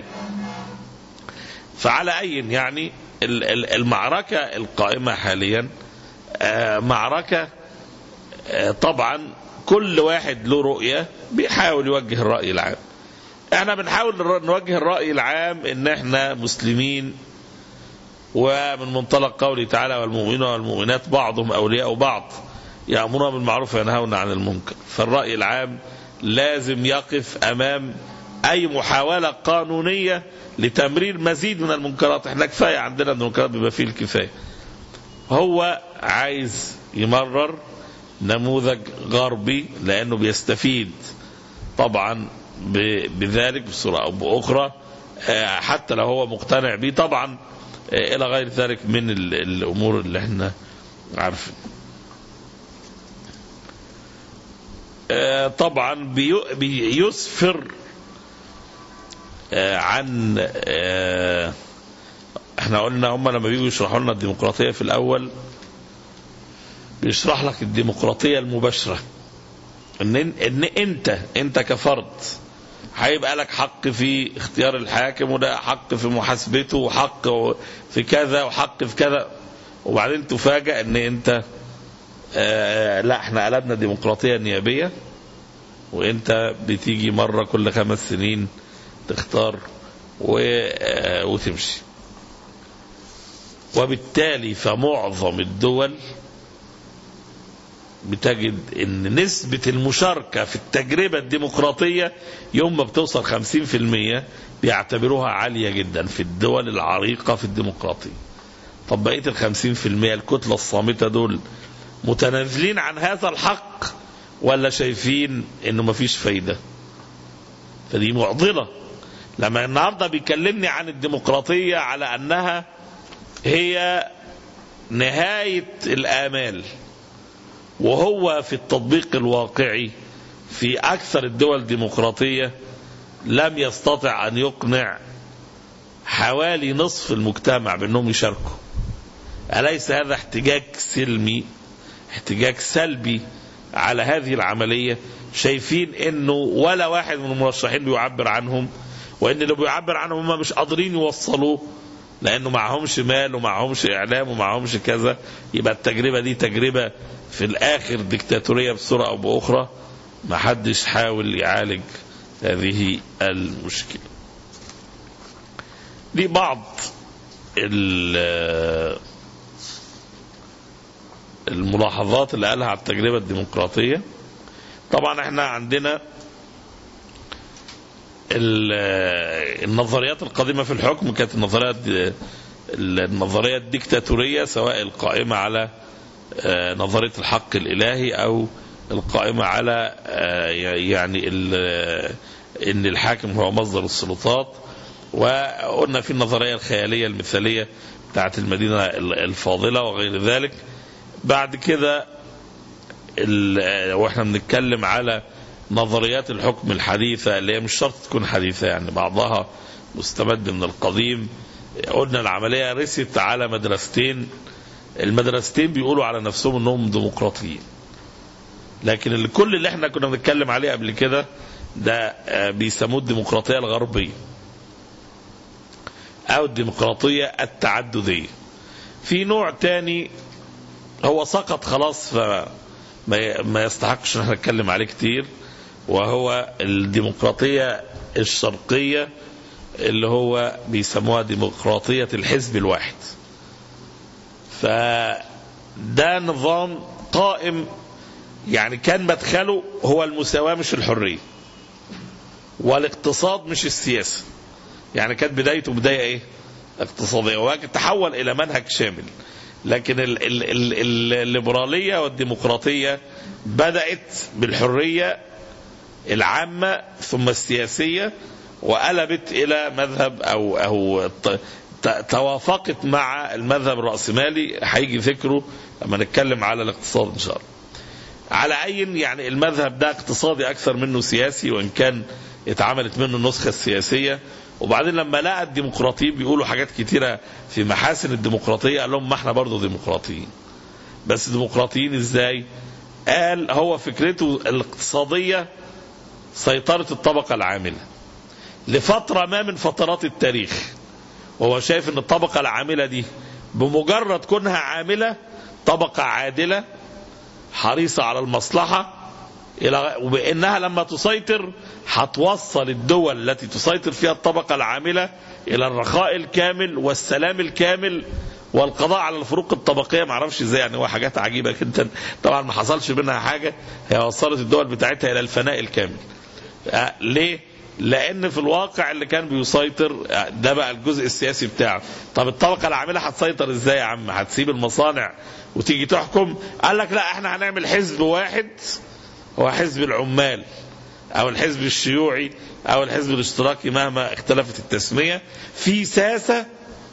فعلى اي يعني ال- ال- المعركه القائمه حاليا آه، معركه آه، طبعا كل واحد له رؤيه بيحاول يوجه الراي العام احنا بنحاول نر- نوجه الراي العام ان احنا مسلمين ومن منطلق قوله تعالى والمؤمنون والمؤمنات بعضهم اولياء بعض يامرون بالمعروف وينهون عن المنكر فالراي العام لازم يقف امام اي محاوله قانونيه لتمرير مزيد من المنكرات احنا كفايه عندنا المنكرات بما فيه الكفايه هو عايز يمرر نموذج غربي لانه بيستفيد طبعا ب- بذلك بصوره او باخرى آه، حتى لو هو مقتنع بيه طبعا آه، الى غير ذلك من ال- الامور اللي احنا عارفين آه، طبعا بي- بيسفر آه، عن آه، احنا قلنا هم لما بيجوا يشرحوا لنا الديمقراطيه في الاول بيشرح لك الديمقراطيه المباشره ان ان انت انت كفرد هيبقى لك حق في اختيار الحاكم وده حق في محاسبته وحق في كذا وحق في كذا وبعدين تفاجأ ان انت آه لا احنا قلبنا ديمقراطيه نيابيه وانت بتيجي مره كل خمس سنين تختار و آه وتمشي وبالتالي فمعظم الدول بتجد ان نسبة المشاركة في التجربة الديمقراطية يوم ما بتوصل 50% بيعتبروها عالية جدا في الدول العريقة في الديمقراطية طب بقية ال 50% الكتلة الصامتة دول متنازلين عن هذا الحق ولا شايفين انه مفيش فايدة فدي معضلة لما النهاردة بيكلمني عن الديمقراطية على انها هي نهاية الآمال وهو في التطبيق الواقعي في أكثر الدول الديمقراطية لم يستطع أن يقنع حوالي نصف المجتمع بأنهم يشاركوا أليس هذا احتجاج سلمي احتجاج سلبي على هذه العملية شايفين أنه ولا واحد من المرشحين بيعبر عنهم وأن اللي بيعبر عنهم هم مش قادرين يوصلوه لانه معهمش مال ومعهمش اعلام ومعهمش كذا يبقى التجربه دي تجربه في الاخر ديكتاتوريه بصوره او باخرى ما حدش حاول يعالج هذه المشكله دي بعض ال- الملاحظات اللي قالها على التجربه الديمقراطيه طبعا احنا عندنا ال- النظريات القديمة في الحكم كانت النظريات النظرية الديكتاتورية سواء القائمة على آه، نظرية الحق الإلهي أو القائمة على آه، يعني ال- إن الحاكم هو مصدر السلطات وقلنا في النظرية الخيالية المثالية بتاعت المدينة الفاضلة وغير ذلك بعد كده ال- واحنا بنتكلم على نظريات الحكم الحديثة اللي هي مش شرط تكون حديثة يعني بعضها مستمد من القديم قلنا العملية رست على مدرستين المدرستين بيقولوا على نفسهم انهم ديمقراطيين لكن اللي كل اللي احنا كنا بنتكلم عليه قبل كده ده آه، بيسموه الديمقراطية الغربية أو الديمقراطية التعددية في نوع تاني هو سقط خلاص فما ما يستحقش ان احنا نتكلم عليه كتير وهو الديمقراطية الشرقية اللي هو بيسموها ديمقراطية الحزب الواحد فده نظام قائم يعني كان مدخله هو المساواة مش الحرية والاقتصاد مش السياسة يعني كانت بدايته بداية ايه اقتصادية ولكن تحول الى منهج شامل لكن ال ال ال الليبرالية والديمقراطية بدأت بالحرية العامة ثم السياسية وقلبت إلى مذهب أو أو ت- ت- توافقت مع المذهب الرأسمالي هيجي ذكره لما نتكلم على الاقتصاد إن شاء الله. على أي يعني المذهب ده اقتصادي أكثر منه سياسي وإن كان اتعملت منه النسخة السياسية وبعدين لما لقى الديمقراطيين بيقولوا حاجات كتيرة في محاسن الديمقراطية قال لهم ما احنا برضه ديمقراطيين بس ديمقراطيين ازاي قال هو فكرته الاقتصادية سيطرة الطبقة العاملة لفترة ما من فترات التاريخ وهو شايف ان الطبقة العاملة دي بمجرد كونها عاملة طبقة عادلة حريصة على المصلحة إلى وبأنها لما تسيطر هتوصل الدول التي تسيطر فيها الطبقة العاملة إلى الرخاء الكامل والسلام الكامل والقضاء على الفروق الطبقية ما اعرفش ازاي يعني هو حاجات عجيبة جدا طبعا ما حصلش منها حاجة هي وصلت الدول بتاعتها إلى الفناء الكامل آه، ليه؟ لأن في الواقع اللي كان بيسيطر آه، ده بقى الجزء السياسي بتاعه طب الطبقة العاملة هتسيطر ازاي يا عم هتسيب المصانع وتيجي تحكم قال لك لا احنا هنعمل حزب واحد هو حزب العمال او الحزب الشيوعي او الحزب الاشتراكي مهما اختلفت التسمية في ساسة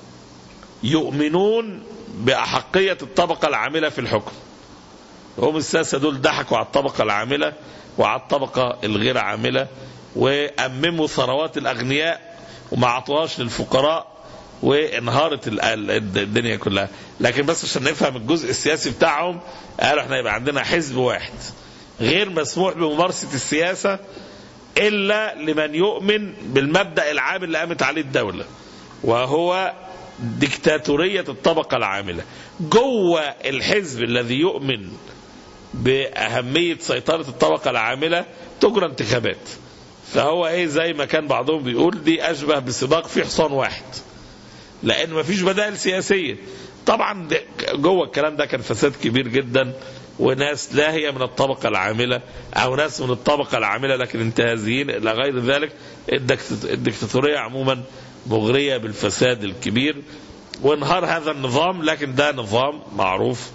يؤمنون بأحقية الطبقة العاملة في الحكم هم الساسة دول ضحكوا على الطبقة العاملة وعلى الطبقة الغير عاملة وأمموا ثروات الأغنياء وما عطوهاش للفقراء وانهارت ال- ال- الدنيا كلها لكن بس عشان نفهم الجزء السياسي بتاعهم قالوا احنا يبقى عندنا حزب واحد غير مسموح بممارسة السياسة إلا لمن يؤمن بالمبدأ العام اللي قامت عليه الدولة وهو ديكتاتورية الطبقة العاملة جوه الحزب الذي يؤمن بأهمية سيطرة الطبقة العاملة تجرى انتخابات فهو ايه زي ما كان بعضهم بيقول دي أشبه بسباق في حصان واحد لأن مفيش بدائل سياسية طبعا ده- جوه الكلام ده كان فساد كبير جدا وناس لا هي من الطبقة العاملة أو ناس من الطبقة العاملة لكن انتهازيين إلى غير ذلك الدكت- الدكتاتورية عموما مغرية بالفساد الكبير وانهار هذا النظام لكن ده نظام معروف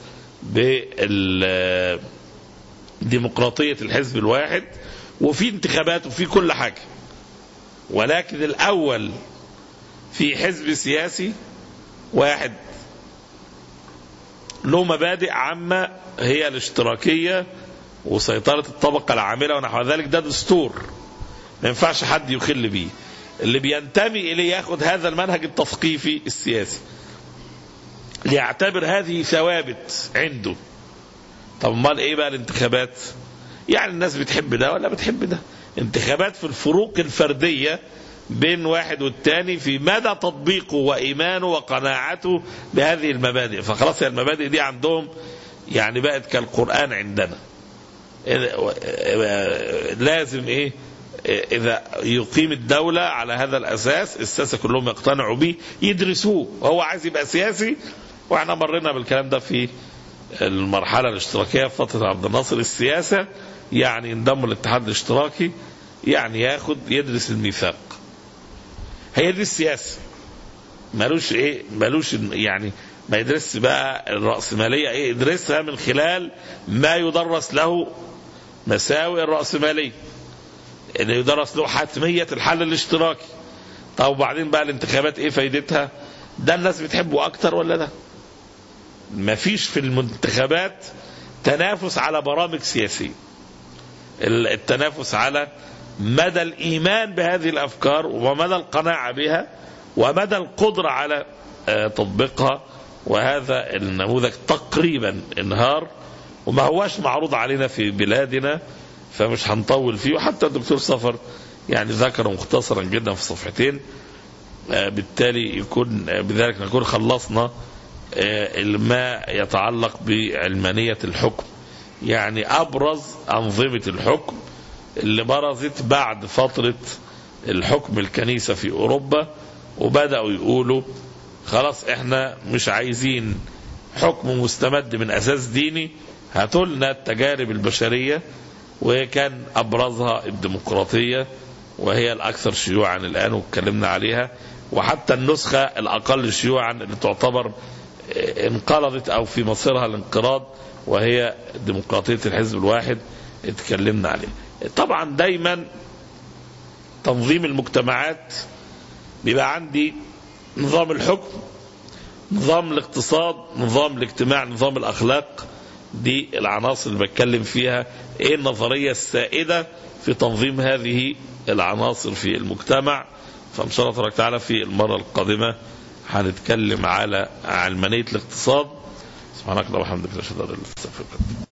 بديمقراطية الحزب الواحد وفي انتخابات وفي كل حاجة ولكن الأول في حزب سياسي واحد له مبادئ عامة هي الاشتراكية وسيطرة الطبقة العاملة ونحو ذلك ده دستور ما ينفعش حد يخل بيه اللي بينتمي إليه ياخد هذا المنهج التثقيفي السياسي ليعتبر هذه ثوابت عنده طب امال ايه بقى الانتخابات يعني الناس بتحب ده ولا بتحب ده انتخابات في الفروق الفردية بين واحد والتاني في مدى تطبيقه وإيمانه وقناعته بهذه المبادئ فخلاص هي المبادئ دي عندهم يعني بقت كالقرآن عندنا لازم ايه إذا يقيم الدولة على هذا الأساس الساسة كلهم يقتنعوا به يدرسوه وهو عايز يبقى سياسي واحنا مرينا بالكلام ده في المرحلة الاشتراكية في فترة عبد الناصر السياسة يعني انضم للاتحاد الاشتراكي يعني ياخد يدرس الميثاق هي دي السياسة ملوش ايه ملوش يعني ما يدرسش بقى الرأسمالية ايه يدرسها من خلال ما يدرس له مساوئ الرأسمالية ان يدرس له حتمية الحل الاشتراكي طب وبعدين بقى الانتخابات ايه فايدتها ده الناس بتحبه اكتر ولا ده ما فيش في المنتخبات تنافس على برامج سياسية التنافس على مدى الإيمان بهذه الأفكار ومدى القناعة بها ومدى القدرة على تطبيقها وهذا النموذج تقريبا انهار وما هواش معروض علينا في بلادنا فمش هنطول فيه وحتى الدكتور سفر يعني ذكره مختصرا جدا في صفحتين آه، بالتالي يكون آه، بذلك نكون خلصنا آه، ما يتعلق بعلمانية الحكم يعني أبرز أنظمة الحكم اللي برزت بعد فترة الحكم الكنيسة في أوروبا وبدأوا يقولوا خلاص احنا مش عايزين حكم مستمد من أساس ديني هاتوا لنا التجارب البشرية وكان أبرزها الديمقراطية وهي الأكثر شيوعا الآن واتكلمنا عليها وحتى النسخة الأقل شيوعا اللي تعتبر انقرضت أو في مصيرها الانقراض وهي ديمقراطية الحزب الواحد اتكلمنا عليه طبعا دايما تنظيم المجتمعات بيبقى عندي نظام الحكم نظام الاقتصاد نظام الاجتماع نظام الأخلاق دي العناصر اللي بتكلم فيها ايه النظرية السائدة في تنظيم هذه العناصر في المجتمع فإن شاء الله تبارك وتعالى في المرة القادمة هنتكلم على علمانية الاقتصاد سبحانك اللهم وبحمدك اشهد ان لا اله الا انت استغفرك